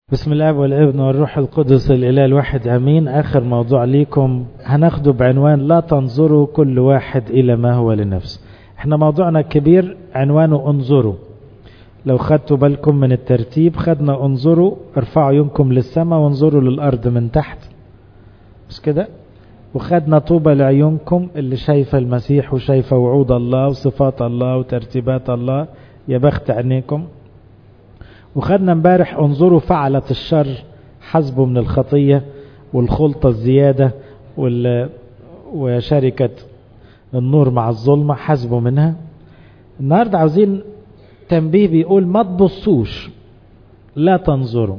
بسم الله والابن والروح القدس الاله الواحد امين اخر موضوع ليكم هناخده بعنوان لا تنظروا كل واحد الى ما هو لنفسه احنا موضوعنا الكبير عنوانه انظروا لو خدتوا بالكم من الترتيب خدنا انظروا ارفعوا عيونكم للسماء وانظروا للارض من تحت مش كده وخدنا طوبى لعيونكم اللي شايفه المسيح وشايفه وعود الله وصفات الله وترتيبات الله يا بخت عينيكم وخدنا امبارح انظروا فعلة الشر حسبه من الخطية والخلطة الزيادة وال... وشركة النور مع الظلمة حسبه منها النهاردة عاوزين تنبيه بيقول ما تبصوش لا تنظروا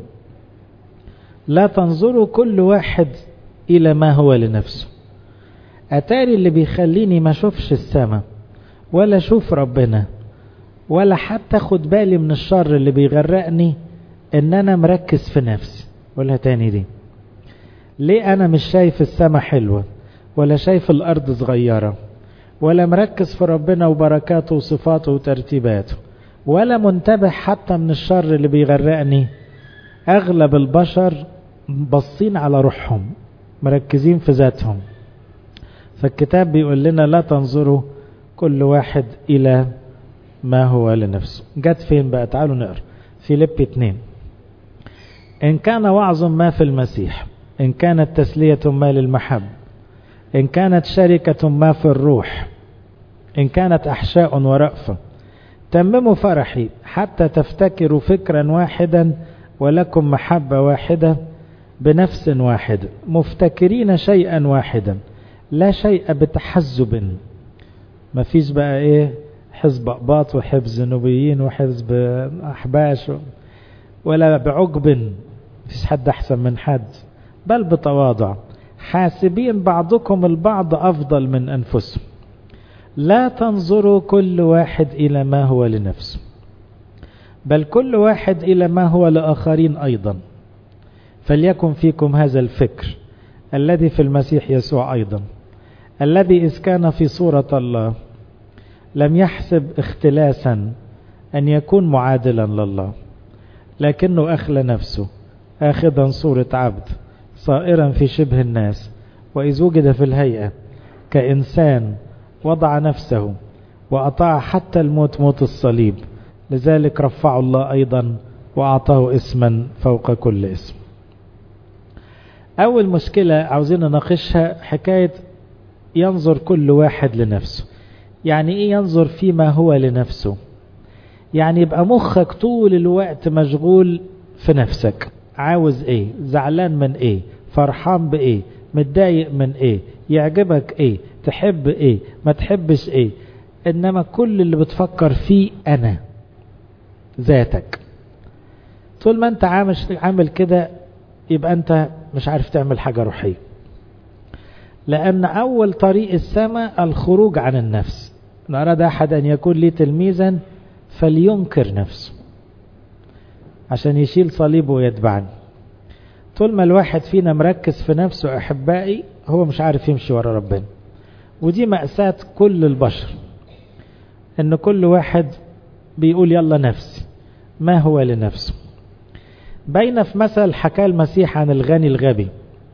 لا تنظروا كل واحد إلى ما هو لنفسه أتاري اللي بيخليني ما أشوفش السماء ولا أشوف ربنا ولا حتى خد بالي من الشر اللي بيغرقني ان انا مركز في نفسي قولها تاني دي ليه انا مش شايف السماء حلوة ولا شايف الارض صغيرة ولا مركز في ربنا وبركاته وصفاته وترتيباته ولا منتبه حتى من الشر اللي بيغرقني اغلب البشر باصين على روحهم مركزين في ذاتهم فالكتاب بيقول لنا لا تنظروا كل واحد الى ما هو لنفسه جت فين بقى تعالوا نقرا فيليب 2 إن كان وعظ ما في المسيح إن كانت تسلية ما للمحب إن كانت شركة ما في الروح إن كانت أحشاء ورأفة تمموا فرحي حتى تفتكروا فكرا واحدا ولكم محبة واحدة بنفس واحدة مفتكرين شيئا واحدا لا شيء بتحزب ما فيش بقى ايه حزب أقباط وحزب نوبيين وحزب أحباش ولا بعقب مفيش حد أحسن من حد بل بتواضع حاسبين بعضكم البعض أفضل من أنفسهم لا تنظروا كل واحد إلى ما هو لنفسه بل كل واحد إلى ما هو لآخرين أيضا فليكن فيكم هذا الفكر الذي في المسيح يسوع أيضا الذي إذ كان في صورة الله لم يحسب اختلاسا أن يكون معادلا لله لكنه أخلى نفسه آخذا صورة عبد صائرا في شبه الناس وإذ وجد في الهيئة كإنسان وضع نفسه وأطاع حتى الموت موت الصليب لذلك رفعه الله أيضا وأعطاه اسما فوق كل اسم أول مشكلة عاوزين نناقشها حكاية ينظر كل واحد لنفسه يعني ايه ينظر فيما هو لنفسه يعني يبقى مخك طول الوقت مشغول في نفسك عاوز ايه زعلان من ايه فرحان بايه متضايق من ايه يعجبك ايه تحب ايه ما تحبش ايه انما كل اللي بتفكر فيه انا ذاتك طول ما انت عامل عامل كده يبقى انت مش عارف تعمل حاجة روحية لأن أول طريق السماء الخروج عن النفس إن أراد أحد أن يكون لي تلميذا فلينكر نفسه عشان يشيل صليبه ويتبعني طول ما الواحد فينا مركز في نفسه أحبائي هو مش عارف يمشي ورا ربنا ودي مأساة كل البشر إن كل واحد بيقول يلا نفسي ما هو لنفسه بين في مثل حكى المسيح عن الغني الغبي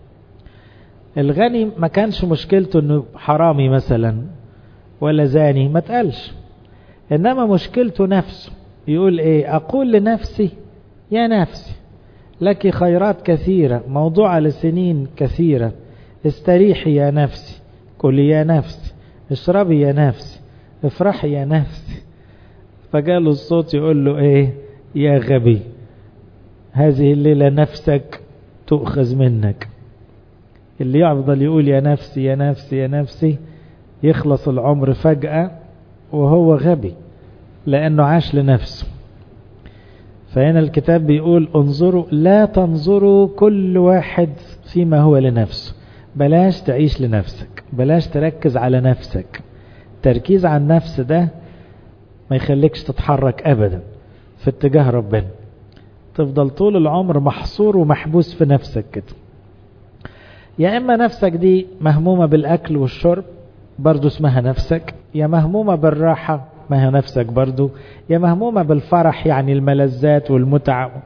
الغني ما كانش مشكلته انه حرامي مثلا ولا زاني ما تقالش انما مشكلته نفسه يقول ايه اقول لنفسي يا نفسي لك خيرات كثيرة موضوعة لسنين كثيرة استريحي يا نفسي كلي يا نفسي اشربي يا نفسي افرحي يا نفسي فجاله الصوت يقول له ايه يا غبي هذه الليلة نفسك تؤخذ منك اللي يفضل يقول يا نفسي يا نفسي يا نفسي يخلص العمر فجأة وهو غبي لأنه عاش لنفسه فهنا الكتاب بيقول انظروا لا تنظروا كل واحد فيما هو لنفسه بلاش تعيش لنفسك بلاش تركز على نفسك تركيز على النفس ده ما يخليكش تتحرك أبدا في اتجاه ربنا تفضل طول العمر محصور ومحبوس في نفسك كده يا إما نفسك دي مهمومة بالأكل والشرب برضو اسمها نفسك يا مهمومة بالراحة ما هي نفسك برضو يا مهمومة بالفرح يعني الملذات والمتع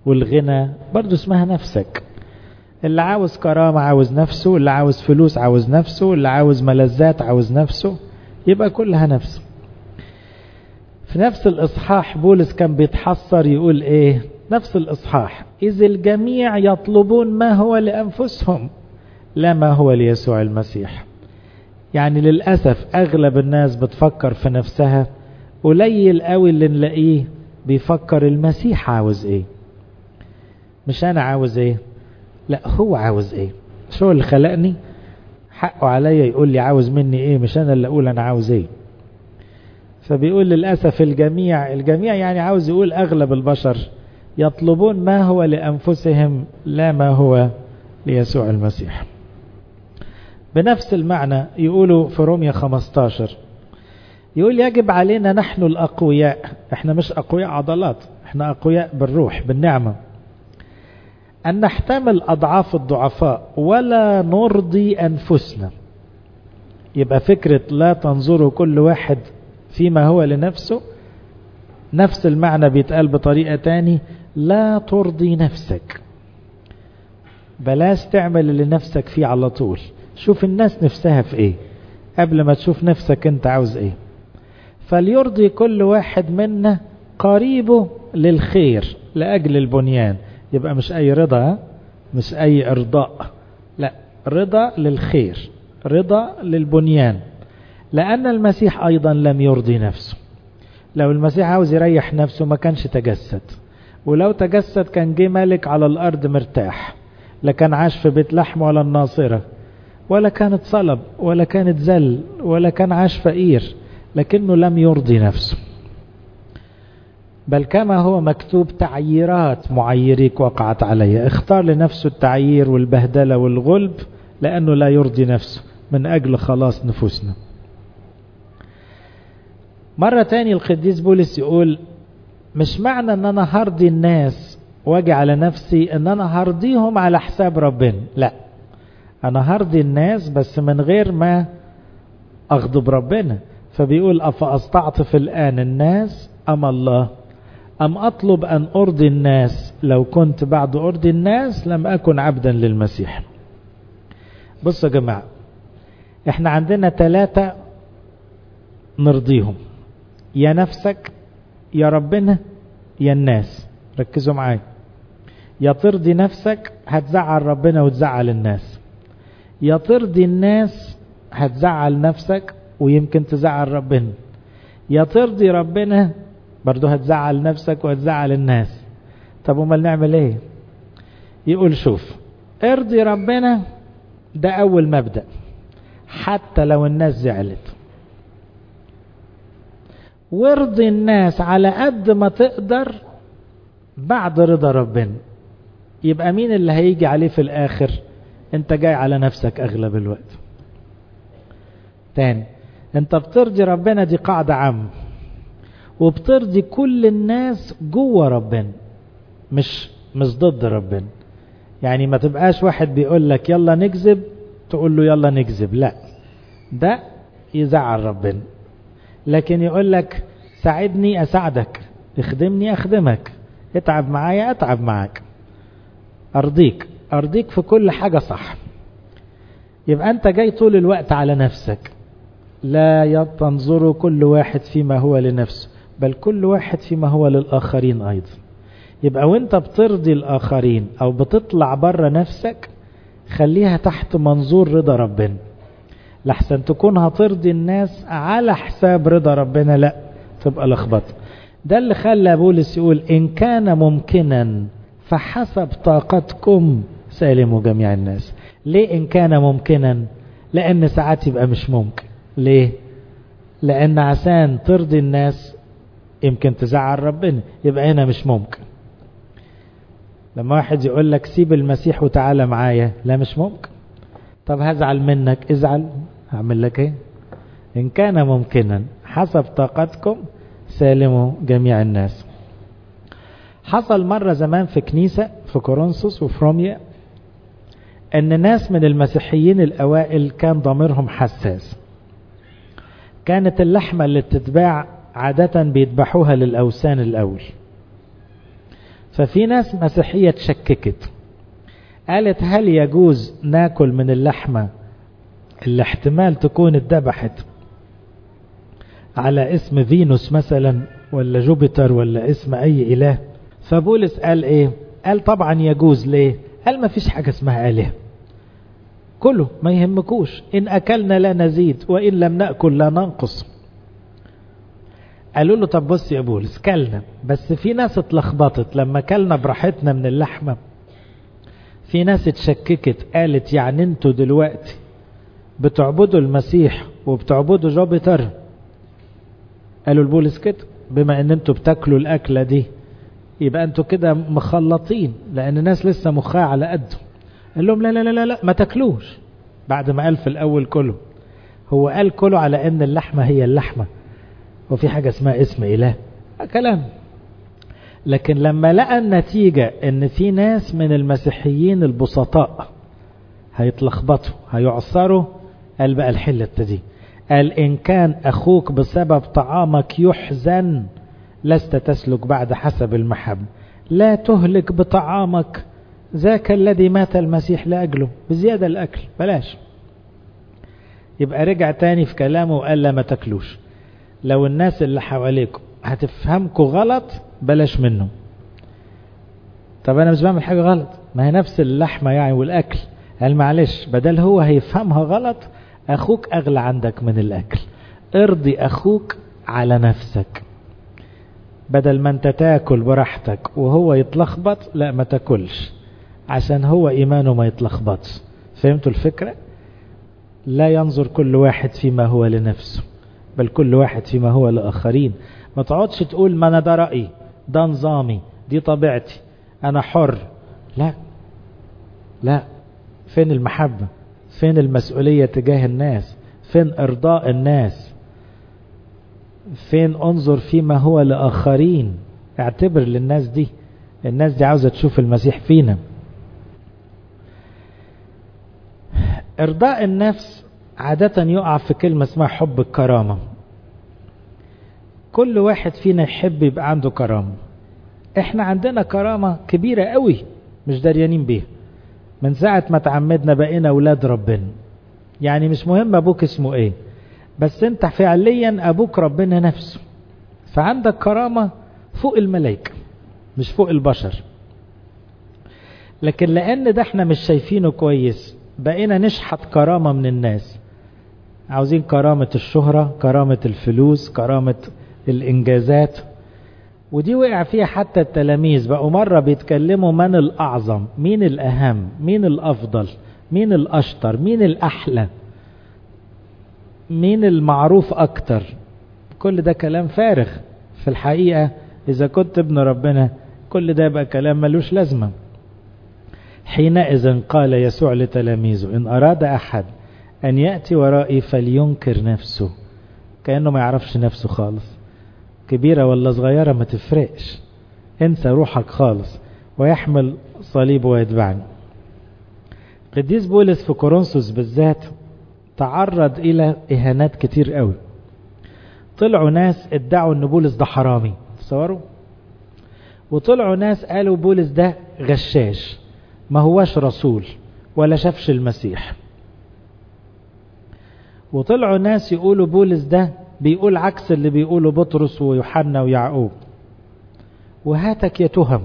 والغنى برضو اسمها نفسك اللي عاوز كرامة عاوز نفسه اللي عاوز فلوس عاوز نفسه اللي عاوز ملذات عاوز نفسه يبقى كلها نفسه في نفس الإصحاح بولس كان بيتحسر يقول إيه نفس الإصحاح إذ الجميع يطلبون ما هو لأنفسهم لا ما هو ليسوع المسيح يعني للأسف أغلب الناس بتفكر في نفسها قليل قوي اللي نلاقيه بيفكر المسيح عاوز ايه مش انا عاوز ايه لا هو عاوز ايه مش هو اللي خلقني حقه عليا يقول لي عاوز مني ايه مش انا اللي اقول انا عاوز ايه فبيقول للأسف الجميع الجميع يعني عاوز يقول أغلب البشر يطلبون ما هو لأنفسهم لا ما هو ليسوع المسيح بنفس المعنى يقولوا في روميا 15 يقول يجب علينا نحن الأقوياء احنا مش أقوياء عضلات احنا أقوياء بالروح بالنعمة أن نحتمل أضعاف الضعفاء ولا نرضي أنفسنا يبقى فكرة لا تنظروا كل واحد فيما هو لنفسه نفس المعنى بيتقال بطريقة تاني لا ترضي نفسك بلاش تعمل اللي نفسك فيه على طول شوف الناس نفسها في ايه قبل ما تشوف نفسك انت عاوز ايه فليرضي كل واحد منا قريبه للخير لأجل البنيان يبقى مش أي رضا مش أي إرضاء لا رضا للخير رضا للبنيان لأن المسيح أيضا لم يرضي نفسه لو المسيح عاوز يريح نفسه ما كانش تجسد ولو تجسد كان جه ملك على الأرض مرتاح لا كان عاش في بيت لحم ولا الناصرة ولا كانت صلب ولا كانت زل ولا كان عاش فقير لكنه لم يرضي نفسه بل كما هو مكتوب تعييرات معيريك وقعت علي اختار لنفسه التعيير والبهدلة والغلب لأنه لا يرضي نفسه من أجل خلاص نفوسنا مرة تاني القديس بولس يقول مش معنى ان انا هرضي الناس واجي على نفسي ان انا هرضيهم على حساب ربنا لا انا هرضي الناس بس من غير ما اغضب ربنا فبيقول افاستعطف الان الناس ام الله ام اطلب ان ارضي الناس لو كنت بعد ارضي الناس لم اكن عبدا للمسيح بصوا يا جماعة احنا عندنا ثلاثة نرضيهم يا نفسك يا ربنا يا الناس ركزوا معايا يا ترضي نفسك هتزعل ربنا وتزعل الناس يا ترضي الناس هتزعل نفسك ويمكن تزعل ربنا يا ترضي ربنا برضه هتزعل نفسك وهتزعل الناس طب امال نعمل ايه يقول شوف ارضي ربنا ده اول مبدأ حتى لو الناس زعلت وارضي الناس على قد ما تقدر بعد رضا ربنا يبقى مين اللي هيجي عليه في الاخر انت جاي على نفسك اغلب الوقت تاني انت بترضي ربنا دي قاعدة عامة وبترضي كل الناس جوه ربنا مش مش ضد ربنا يعني ما تبقاش واحد بيقول لك يلا نكذب تقول له يلا نكذب لا ده يزعل ربنا لكن يقول لك ساعدني اساعدك اخدمني اخدمك اتعب معايا اتعب معاك ارضيك ارضيك في كل حاجة صح يبقى انت جاي طول الوقت على نفسك لا تنظر كل واحد فيما هو لنفسه بل كل واحد فيما هو للآخرين أيضا يبقى وانت بترضي الآخرين أو بتطلع بره نفسك خليها تحت منظور رضا ربنا لحسن تكون هترضي الناس على حساب رضا ربنا لا تبقى لخبطه ده اللي خلى بولس يقول إن كان ممكنا فحسب طاقتكم سالموا جميع الناس ليه إن كان ممكنا لأن ساعات يبقى مش ممكن ليه لأن عشان ترضي الناس يمكن تزعل ربنا يبقى هنا مش ممكن لما واحد يقول لك سيب المسيح وتعالى معايا لا مش ممكن طب هزعل منك ازعل هعمل لك ايه ان كان ممكنا حسب طاقتكم سالموا جميع الناس حصل مرة زمان في كنيسة في كورنثوس وفي روميا ان ناس من المسيحيين الاوائل كان ضميرهم حساس كانت اللحمة اللي بتتباع عادة بيذبحوها للأوثان الأول ففي ناس مسيحية تشككت قالت هل يجوز ناكل من اللحمة اللي احتمال تكون اتذبحت على اسم فينوس مثلا ولا جوبيتر ولا اسم اي اله فبولس قال ايه قال طبعا يجوز ليه قال ما فيش حاجة اسمها اله كله ما يهمكوش ان اكلنا لا نزيد وان لم نأكل لا ننقص قالوا له طب بص يا بولس كلنا بس في ناس اتلخبطت لما كلنا براحتنا من اللحمة في ناس اتشككت قالت يعني انتوا دلوقتي بتعبدوا المسيح وبتعبدوا جوبيتر قالوا لبولس كده بما ان انتوا بتاكلوا الاكلة دي يبقى انتوا كده مخلطين لان الناس لسه مخها على قده قال لهم لا لا لا لا ما تاكلوش بعد ما قال في الاول كله هو قال كله على ان اللحمة هي اللحمة وفي حاجة اسمها اسم اله كلام لكن لما لقى النتيجة ان في ناس من المسيحيين البسطاء هيتلخبطوا هيعصروا قال بقى الحلة دي قال إن كان أخوك بسبب طعامك يحزن لست تسلك بعد حسب المحب لا تهلك بطعامك ذاك الذي مات المسيح لأجله بزيادة الأكل بلاش يبقى رجع تاني في كلامه وقال لا ما تاكلوش لو الناس اللي حواليكم هتفهمكوا غلط بلاش منه طب انا مش بعمل حاجة غلط ما هي نفس اللحمة يعني والاكل قال معلش بدل هو هيفهمها غلط اخوك اغلى عندك من الاكل ارضي اخوك على نفسك بدل ما انت تاكل براحتك وهو يتلخبط لا ما تاكلش عشان هو ايمانه ما يتلخبطش فهمتوا الفكرة لا ينظر كل واحد فيما هو لنفسه بل كل واحد فيما هو لآخرين ما تقعدش تقول ما انا ده رأيي ده نظامي دي طبيعتي انا حر لا لا فين المحبة فين المسؤولية تجاه الناس فين ارضاء الناس فين انظر فيما هو لآخرين اعتبر للناس دي الناس دي عاوزة تشوف المسيح فينا ارضاء النفس عادة يقع في كلمة اسمها حب الكرامة كل واحد فينا يحب يبقى عنده كرامة احنا عندنا كرامة كبيرة قوي مش دريانين بيها من ساعة ما تعمدنا بقينا اولاد ربنا يعني مش مهم ابوك اسمه ايه بس انت فعليا ابوك ربنا نفسه فعندك كرامة فوق الملائكة مش فوق البشر لكن لان ده احنا مش شايفينه كويس بقينا نشحت كرامة من الناس عاوزين كرامة الشهرة كرامة الفلوس كرامة الإنجازات ودي وقع فيها حتى التلاميذ بقوا مرة بيتكلموا من الأعظم مين الأهم مين الأفضل مين الأشطر مين الأحلى مين المعروف أكتر كل ده كلام فارغ في الحقيقة إذا كنت ابن ربنا كل ده يبقى كلام ملوش لازمة حينئذ قال يسوع لتلاميذه إن أراد أحد أن يأتي ورائي فلينكر نفسه كأنه ما يعرفش نفسه خالص كبيرة ولا صغيرة ما تفرقش انسى روحك خالص ويحمل صليب ويتبعني قديس بولس في كورنثوس بالذات تعرض إلى إهانات كتير قوي طلعوا ناس ادعوا ان بولس ده حرامي تصوروا وطلعوا ناس قالوا بولس ده غشاش ما هواش رسول ولا شافش المسيح وطلعوا ناس يقولوا بولس ده بيقول عكس اللي بيقوله بطرس ويوحنا ويعقوب وهاتك يتهم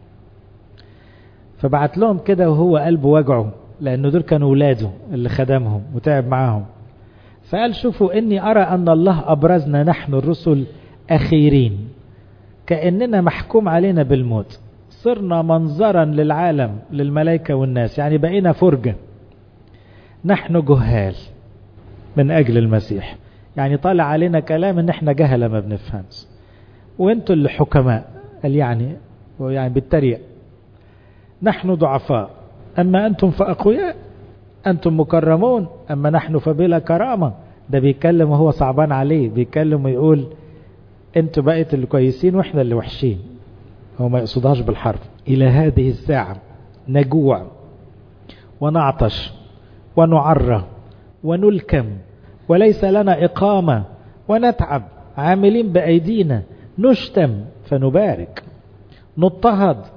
فبعت لهم كده وهو قلبه وجعه لأنه دول كانوا ولاده اللي خدمهم وتعب معاهم فقال شوفوا إني أرى أن الله أبرزنا نحن الرسل أخيرين كأننا محكوم علينا بالموت صرنا منظرا للعالم للملائكة والناس يعني بقينا فرجة نحن جهال من أجل المسيح يعني طالع علينا كلام ان احنا جهلة ما بنفهمش وانتوا اللي حكماء قال يعني يعني بالتريق نحن ضعفاء اما انتم فاقوياء انتم مكرمون اما نحن فبلا كرامة ده بيتكلم وهو صعبان عليه بيتكلم ويقول انتوا بقيت اللي كويسين واحنا اللي وحشين هو ما يقصدهاش بالحرف الى هذه الساعة نجوع ونعطش ونعرى ونلكم وليس لنا إقامة ونتعب عاملين بأيدينا نشتم فنبارك نضطهد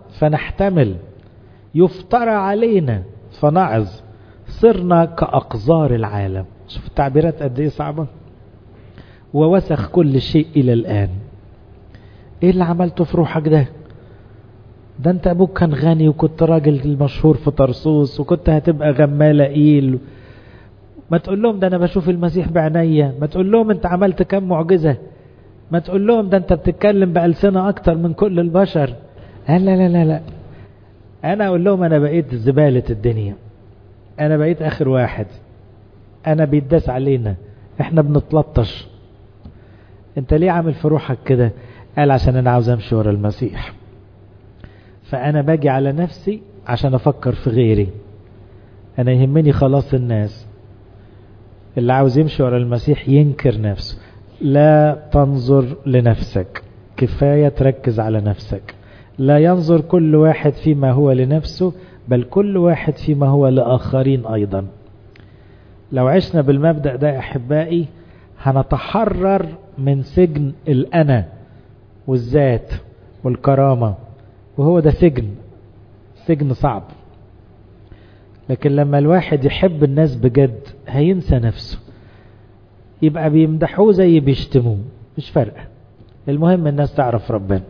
فنحتمل يفترى علينا فنعظ صرنا كأقذار العالم شوف التعبيرات قد ايه صعبة ووسخ كل شيء إلى الآن ايه اللي عملته في روحك ده ده انت ابوك كان غني وكنت راجل المشهور في طرسوس وكنت هتبقى غمالة ايل ما تقول لهم ده انا بشوف المسيح بعينيا ما تقول لهم انت عملت كم معجزة ما تقول لهم ده انت بتتكلم بألسنة اكتر من كل البشر لا لا لا لا, لا. انا اقول لهم انا بقيت زبالة الدنيا انا بقيت اخر واحد انا بيتداس علينا احنا بنتلطش انت ليه عامل في روحك كده قال عشان انا عاوز امشي ورا المسيح فانا باجي على نفسي عشان افكر في غيري انا يهمني خلاص الناس اللي عاوز يمشي ورا المسيح ينكر نفسه لا تنظر لنفسك كفاية تركز على نفسك لا ينظر كل واحد فيما هو لنفسه بل كل واحد فيما هو لآخرين أيضا لو عشنا بالمبدأ ده أحبائي هنتحرر من سجن الأنا والذات والكرامة وهو ده سجن سجن صعب لكن لما الواحد يحب الناس بجد هينسى نفسه يبقى بيمدحوه زي بيشتموه مش فارقة المهم الناس تعرف ربنا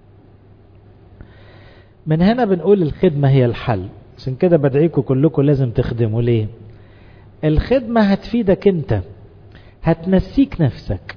من هنا بنقول الخدمة هي الحل عشان كده بدعيكم كلكم لازم تخدموا ليه الخدمة هتفيدك انت هتنسيك نفسك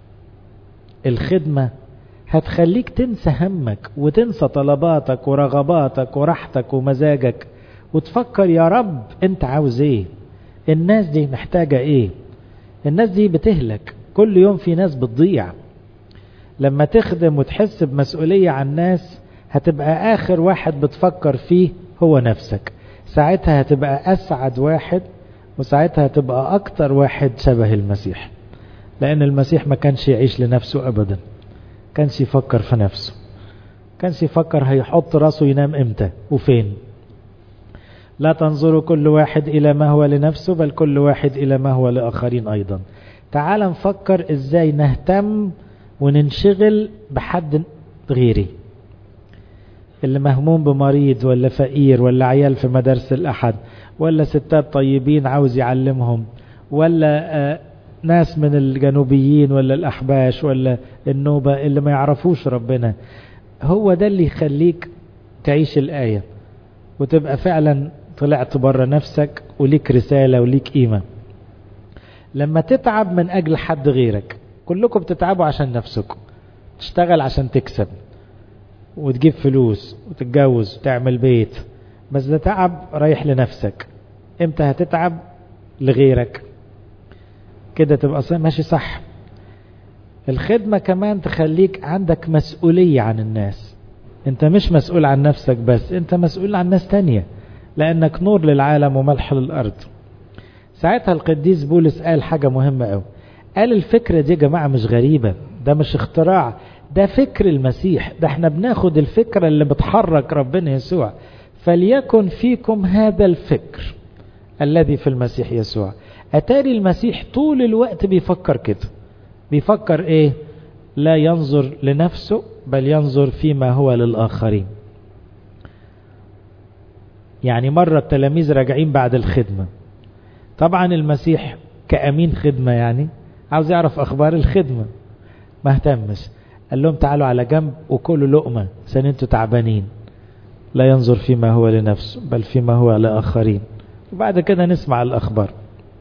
الخدمة هتخليك تنسى همك وتنسى طلباتك ورغباتك وراحتك ومزاجك وتفكر يا رب انت عاوز ايه الناس دي محتاجة ايه الناس دي بتهلك كل يوم في ناس بتضيع لما تخدم وتحس بمسؤولية عن ناس هتبقى آخر واحد بتفكر فيه هو نفسك ساعتها هتبقى أسعد واحد وساعتها هتبقى أكتر واحد شبه المسيح لأن المسيح ما كانش يعيش لنفسه أبدا كانش يفكر في نفسه كانش يفكر هيحط راسه ينام امتى وفين لا تنظروا كل واحد إلى ما هو لنفسه بل كل واحد إلى ما هو لآخرين أيضا تعال نفكر إزاي نهتم وننشغل بحد غيري اللي مهموم بمريض ولا فقير ولا عيال في مدارس الأحد ولا ستات طيبين عاوز يعلمهم ولا آه ناس من الجنوبيين ولا الأحباش ولا النوبة اللي ما يعرفوش ربنا هو ده اللي يخليك تعيش الآية وتبقى فعلا طلعت بره نفسك وليك رسالة وليك قيمة لما تتعب من أجل حد غيرك كلكم بتتعبوا عشان نفسكم تشتغل عشان تكسب وتجيب فلوس وتتجوز وتعمل بيت بس ده تعب رايح لنفسك امتى هتتعب لغيرك كده تبقى ماشي صح الخدمة كمان تخليك عندك مسؤولية عن الناس انت مش مسؤول عن نفسك بس انت مسؤول عن ناس تانية لانك نور للعالم وملح للارض ساعتها القديس بولس قال حاجة مهمة قوي قال الفكرة دي يا جماعة مش غريبة ده مش اختراع ده فكر المسيح ده احنا بناخد الفكرة اللي بتحرك ربنا يسوع فليكن فيكم هذا الفكر الذي في المسيح يسوع أتاري المسيح طول الوقت بيفكر كده بيفكر ايه لا ينظر لنفسه بل ينظر فيما هو للآخرين يعني مرة التلاميذ راجعين بعد الخدمة طبعا المسيح كأمين خدمة يعني عاوز يعرف أخبار الخدمة ما اهتمش قال لهم تعالوا على جنب وكلوا لقمة عشان انتوا تعبانين لا ينظر فيما هو لنفسه بل فيما هو لآخرين وبعد كده نسمع الأخبار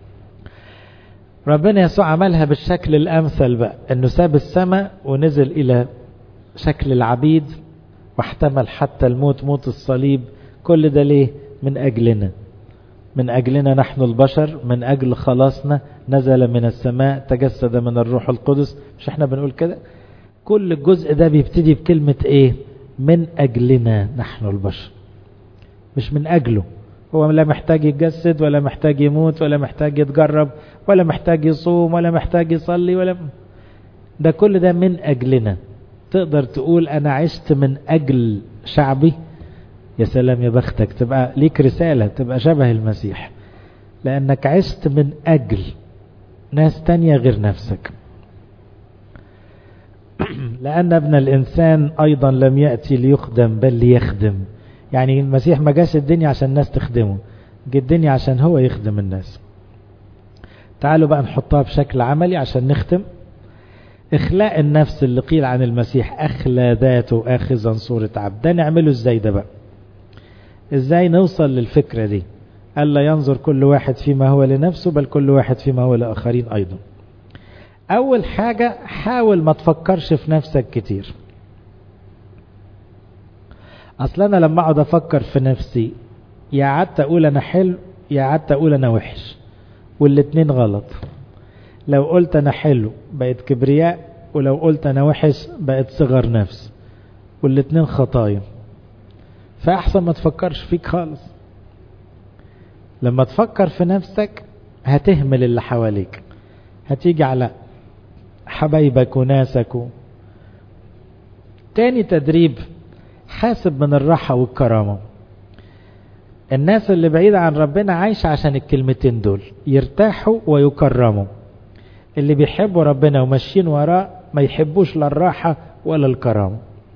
ربنا يسوع عملها بالشكل الأمثل بقى أنه ساب السماء ونزل إلى شكل العبيد واحتمل حتى الموت موت الصليب كل ده ليه من أجلنا من أجلنا نحن البشر من أجل خلاصنا نزل من السماء تجسد من الروح القدس مش احنا بنقول كده كل الجزء ده بيبتدي بكلمة ايه من أجلنا نحن البشر مش من أجله هو لا محتاج يتجسد ولا محتاج يموت ولا محتاج يتجرب ولا محتاج يصوم ولا محتاج يصلي ولا ده كل ده من أجلنا تقدر تقول أنا عشت من أجل شعبي يا سلام يا بختك تبقى ليك رسالة تبقى شبه المسيح لأنك عشت من أجل ناس تانية غير نفسك لأن ابن الإنسان أيضا لم يأتي ليخدم بل ليخدم يعني المسيح ما جاش الدنيا عشان الناس تخدمه جه الدنيا عشان هو يخدم الناس تعالوا بقى نحطها بشكل عملي عشان نختم إخلاء النفس اللي قيل عن المسيح أخلى ذاته آخذا صورة عبد ده نعمله إزاي ده بقى إزاي نوصل للفكرة دي ألا ينظر كل واحد فيما هو لنفسه بل كل واحد فيما هو لآخرين أيضا أول حاجة حاول ما تفكرش في نفسك كتير أصلا أنا لما أقعد أفكر في نفسي يا قعدت أقول أنا حلو يا قعدت أقول أنا وحش والاتنين غلط لو قلت أنا حلو بقت كبرياء ولو قلت أنا وحش بقت صغر نفس والاتنين خطايا فأحسن ما تفكرش فيك خالص لما تفكر في نفسك هتهمل اللي حواليك هتيجي على حبايبك وناسك و... تاني تدريب حاسب من الراحة والكرامة الناس اللي بعيدة عن ربنا عايشة عشان الكلمتين دول يرتاحوا ويكرموا اللي بيحبوا ربنا وماشيين وراه ما يحبوش لا الراحة ولا الكرامة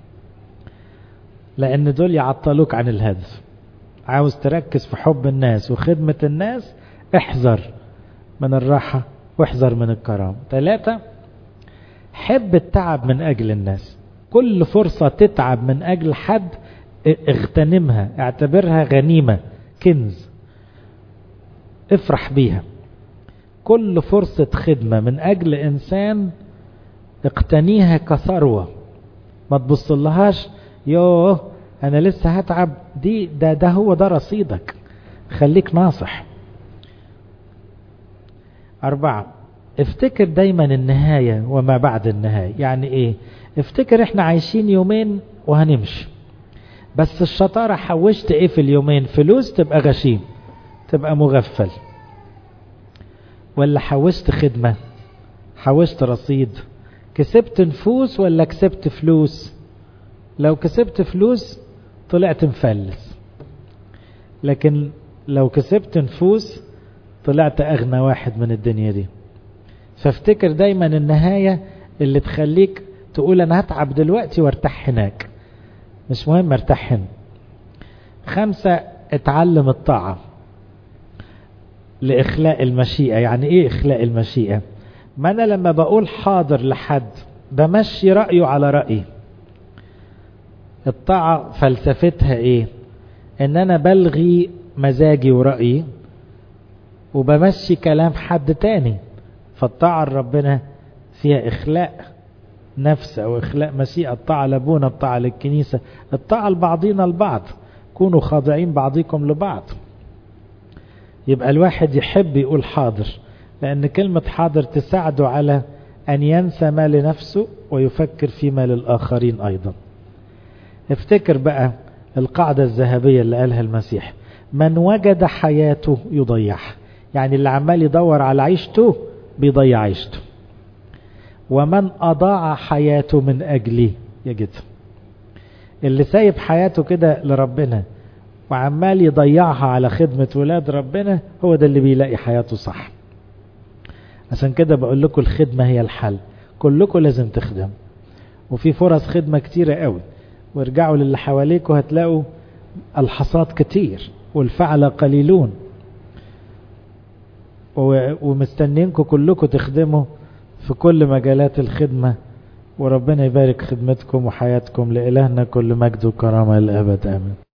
لأن دول يعطلوك عن الهدف عاوز تركز في حب الناس وخدمة الناس احذر من الراحة واحذر من الكرامة ثلاثة حب التعب من أجل الناس كل فرصة تتعب من أجل حد اغتنمها اعتبرها غنيمة كنز افرح بيها كل فرصة خدمة من أجل إنسان اقتنيها كثروة ما تبصلهاش يوه أنا لسه هتعب دي ده ده هو ده رصيدك خليك ناصح أربعة افتكر دايما النهاية وما بعد النهاية يعني ايه افتكر احنا عايشين يومين وهنمشي بس الشطارة حوشت ايه في اليومين فلوس تبقى غشيم تبقى مغفل ولا حوشت خدمة حوشت رصيد كسبت نفوس ولا كسبت فلوس لو كسبت فلوس طلعت مفلس لكن لو كسبت نفوس طلعت أغنى واحد من الدنيا دي فافتكر دايما النهاية اللي تخليك تقول أنا هتعب دلوقتي وارتاح هناك مش مهم ارتاح هنا خمسة اتعلم الطاعة لإخلاء المشيئة يعني إيه إخلاء المشيئة ما أنا لما بقول حاضر لحد بمشي رأيه على رأيي الطاعة فلسفتها إيه إن أنا بلغي مزاجي ورأيي وبمشي كلام حد تاني فالطاعة لربنا فيها إخلاء نفس أو إخلاء مشيئة الطاعة لابونا الطاعة للكنيسة الطاعة لبعضنا البعض كونوا خاضعين بعضكم لبعض يبقى الواحد يحب يقول حاضر لأن كلمة حاضر تساعده على أن ينسى ما لنفسه ويفكر فيما للآخرين أيضا افتكر بقى القاعدة الذهبية اللي قالها المسيح من وجد حياته يضيعها يعني اللي عمال يدور على عيشته بيضيع عيشته ومن أضاع حياته من أجلي يجدها اللي سايب حياته كده لربنا وعمال يضيعها على خدمة ولاد ربنا هو ده اللي بيلاقي حياته صح عشان كده بقول لكم الخدمة هي الحل كلكم لازم تخدم وفي فرص خدمة كتيرة قوي وارجعوا للي حواليكم هتلاقوا الحصاد كتير والفعل قليلون ومستنينكم كلكم تخدموا في كل مجالات الخدمة وربنا يبارك خدمتكم وحياتكم لإلهنا كل مجد وكرامة للأبد آمين